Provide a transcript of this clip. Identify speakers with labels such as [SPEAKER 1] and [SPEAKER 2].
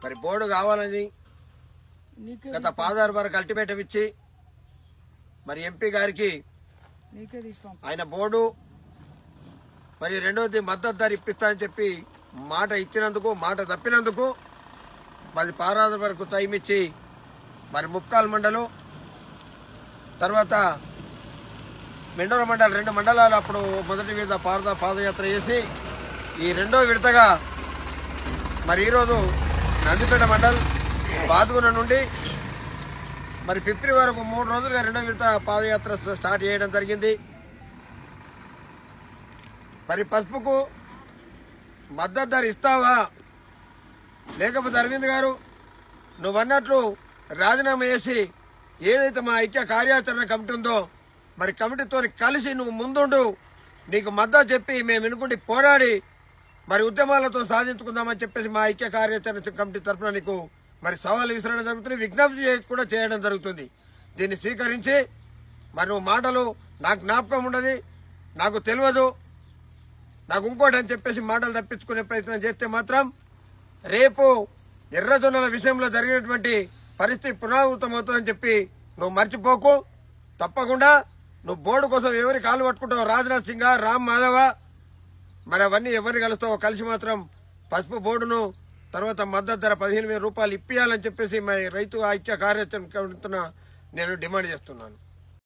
[SPEAKER 1] మరి బోర్డు కావాలని
[SPEAKER 2] నీకే
[SPEAKER 1] గత పాదారు వరకు అల్టిమేటం ఇచ్చి మరి ఎంపీ గారికి
[SPEAKER 2] నీకే తీసుకోం
[SPEAKER 1] ఆయన బోర్డు మరి రెండోది మద్దతు ధర ఇప్పిస్తా అని చెప్పి మాట ఇచ్చినందుకు మాట తప్పినందుకు మరి పారాద వరకు టైం ఇచ్చి మరి ముక్కాల్ మండలు తర్వాత మెండోర మండలం రెండు మండలాలు అప్పుడు మొదటి విడత పాద పాదయాత్ర చేసి ఈ రెండో విడతగా మరి ఈరోజు నందిపేట మండల్ బాదుగున నుండి మరి ఫిబ్రవరి వరకు మూడు రోజులుగా రెండో విడత పాదయాత్ర స్టార్ట్ చేయడం జరిగింది మరి పసుపుకు మద్దతు ధర ఇస్తావా లేకపోతే అరవింద్ గారు నువ్వు అన్నట్లు రాజీనామా చేసి ఏదైతే మా ఐక్య కార్యాచరణ కమిటీ ఉందో మరి కమిటీతో కలిసి నువ్వు ముందుండు నీకు మద్దతు చెప్పి మేము వెనుకుండి పోరాడి మరి ఉద్యమాలతో సాధించుకుందామని చెప్పేసి మా ఐక్య కార్యాచరణ కమిటీ తరఫున నీకు మరి సవాలు విసరడం జరుగుతుంది విజ్ఞప్తి చేసి కూడా చేయడం జరుగుతుంది దీన్ని స్వీకరించి మరి నువ్వు మాటలు నాకు జ్ఞాపకం ఉండదు నాకు తెలియదు నాకు ఇంకోటి అని చెప్పేసి మాటలు తప్పించుకునే ప్రయత్నం చేస్తే మాత్రం రేపు ఎర్రజొన్నల విషయంలో జరిగినటువంటి పరిస్థితి పునరావృతం అవుతుందని చెప్పి నువ్వు మర్చిపోకు తప్పకుండా నువ్వు బోర్డు కోసం ఎవరి కాలు పట్టుకుంటావు రాజ్నాథ్ సింగ్ రామ్ మాధవ మరి అవన్నీ ఎవరిని కలుస్తావో కలిసి మాత్రం పసుపు బోర్డును తర్వాత మద్దతు ధర పదిహేను వేల రూపాయలు ఇప్పియాలని చెప్పేసి మరి రైతు ఐక్య కార్యాచరణ కమిటీన నేను డిమాండ్ చేస్తున్నాను